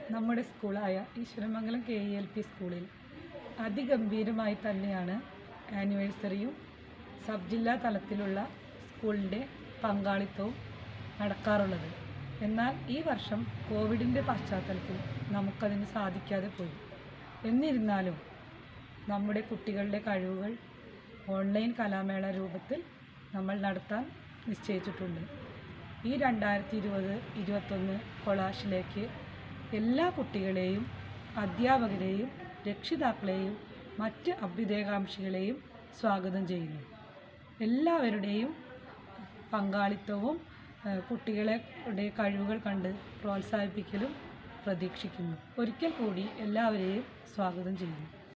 നമ്മുടെ സ്കൂളായ Eeshwaramangalam K E L P സ്കൂളിൽ അതിഗംഭീരമായി തന്നെയാണ് ആനിവേഴ്സറിയും സബ് ജില്ലാ തലത്തിലുള്ള സ്കൂളിൻ്റെ പങ്കാളിത്തവും നടക്കാറുള്ളത് എന്നാൽ ഈ വർഷം കോവിഡിൻ്റെ പശ്ചാത്തലത്തിൽ നമുക്കതിന് സാധിക്കാതെ പോയി എന്നിരുന്നാലും നമ്മുടെ കുട്ടികളുടെ കഴിവുകൾ ഓൺലൈൻ കലാമേള രൂപത്തിൽ നമ്മൾ നടത്താൻ നിശ്ചയിച്ചിട്ടുണ്ട് ഈ രണ്ടായിരത്തി ഇരുപത് ഇരുപത്തൊന്ന് കൊളാഷിലേക്ക് എല്ലാ കുട്ടികളെയും അധ്യാപകരെയും രക്ഷിതാക്കളെയും മറ്റ് അഭ്യുദയകാംക്ഷികളെയും സ്വാഗതം ചെയ്യുന്നു എല്ലാവരുടെയും പങ്കാളിത്തവും ഏഹ്, കുട്ടികളുടെ കഴിവുകൾ കണ്ട് പ്രോത്സാഹിപ്പിക്കലും പ്രതീക്ഷിക്കുന്നു ഒരിക്കൽ കൂടി എല്ലാവരെയും സ്വാഗതം ചെയ്യുന്നു